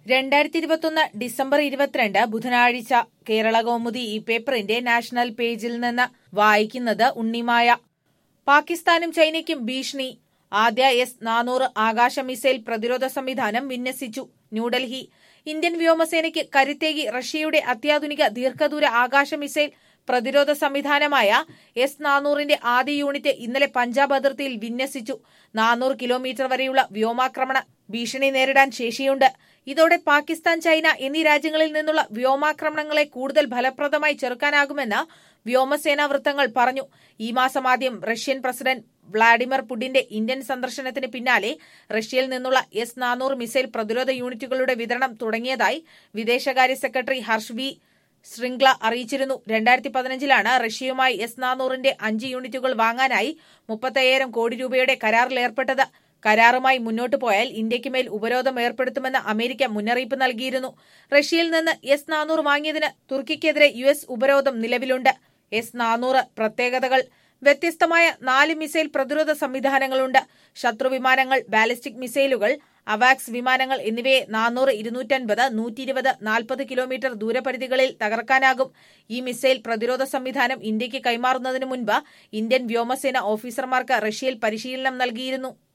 രണ്ടായിരത്തി ഇരുപത്തൊന്ന് ഡിസംബർ ഇരുപത്തിരണ്ട് ബുധനാഴ്ച കേരള കൗമുദി ഈ പേപ്പറിന്റെ നാഷണൽ പേജിൽ നിന്ന് വായിക്കുന്നത് ഉണ്ണിമായ പാകിസ്ഥാനും ചൈനയ്ക്കും ഭീഷണി ആദ്യ എസ് നാനൂറ് ആകാശ മിസൈൽ പ്രതിരോധ സംവിധാനം വിന്യസിച്ചു ന്യൂഡൽഹി ഇന്ത്യൻ വ്യോമസേനയ്ക്ക് കരുത്തേകി റഷ്യയുടെ അത്യാധുനിക ദീർഘദൂര ആകാശ മിസൈൽ പ്രതിരോധ സംവിധാനമായ എസ് നാനൂറിന്റെ ആദ്യ യൂണിറ്റ് ഇന്നലെ പഞ്ചാബ് അതിർത്തിയിൽ വിന്യസിച്ചു നാനൂറ് കിലോമീറ്റർ വരെയുള്ള വ്യോമാക്രമണ ഭീഷണി നേരിടാൻ ശേഷിയുണ്ട് ഇതോടെ പാകിസ്ഥാൻ ചൈന എന്നീ രാജ്യങ്ങളിൽ നിന്നുള്ള വ്യോമാക്രമണങ്ങളെ കൂടുതൽ ഫലപ്രദമായി ചെറുക്കാനാകുമെന്ന് വ്യോമസേനാ വൃത്തങ്ങൾ പറഞ്ഞു ഈ മാസം ആദ്യം റഷ്യൻ പ്രസിഡന്റ് വ്ളാഡിമിർ പുടിന്റെ ഇന്ത്യൻ സന്ദർശനത്തിന് പിന്നാലെ റഷ്യയിൽ നിന്നുള്ള എസ് നാനൂറ് മിസൈൽ പ്രതിരോധ യൂണിറ്റുകളുടെ വിതരണം തുടങ്ങിയതായി വിദേശകാര്യ സെക്രട്ടറി ഹർഷ് വി ശൃംഗ്ല അറിയിച്ചിരുന്നു രണ്ടായിരത്തി പതിനഞ്ചിലാണ് റഷ്യയുമായി എസ് നാനൂറിന്റെ അഞ്ച് യൂണിറ്റുകൾ വാങ്ങാനായി മുപ്പത്തയ്യായിരം കോടി രൂപയുടെ കരാറിലേർപ്പെട്ടത് കരാറുമായി മുന്നോട്ടു പോയാൽ ഇന്ത്യയ്ക്ക് മേൽ ഉപരോധം ഏർപ്പെടുത്തുമെന്ന് അമേരിക്ക മുന്നറിയിപ്പ് നൽകിയിരുന്നു റഷ്യയിൽ നിന്ന് എസ് നാനൂറ് വാങ്ങിയതിന് തുർക്കിക്കെതിരെ യു എസ് ഉപരോധം നിലവിലുണ്ട് എസ് നാനൂറ് പ്രത്യേകതകൾ വ്യത്യസ്തമായ നാല് മിസൈൽ പ്രതിരോധ സംവിധാനങ്ങളുണ്ട് ശത്രു വിമാനങ്ങൾ ബാലിസ്റ്റിക് മിസൈലുകൾ അവാക്സ് വിമാനങ്ങൾ എന്നിവയെ നാനൂറ് ഇരുന്നൂറ്റൻപത് നൂറ്റി ഇരുപത് നാൽപ്പത് കിലോമീറ്റർ ദൂരപരിധികളിൽ തകർക്കാനാകും ഈ മിസൈൽ പ്രതിരോധ സംവിധാനം ഇന്ത്യയ്ക്ക് കൈമാറുന്നതിന് മുൻപ് ഇന്ത്യൻ വ്യോമസേന ഓഫീസർമാർക്ക് റഷ്യയിൽ പരിശീലനം നൽകിയിരുന്നു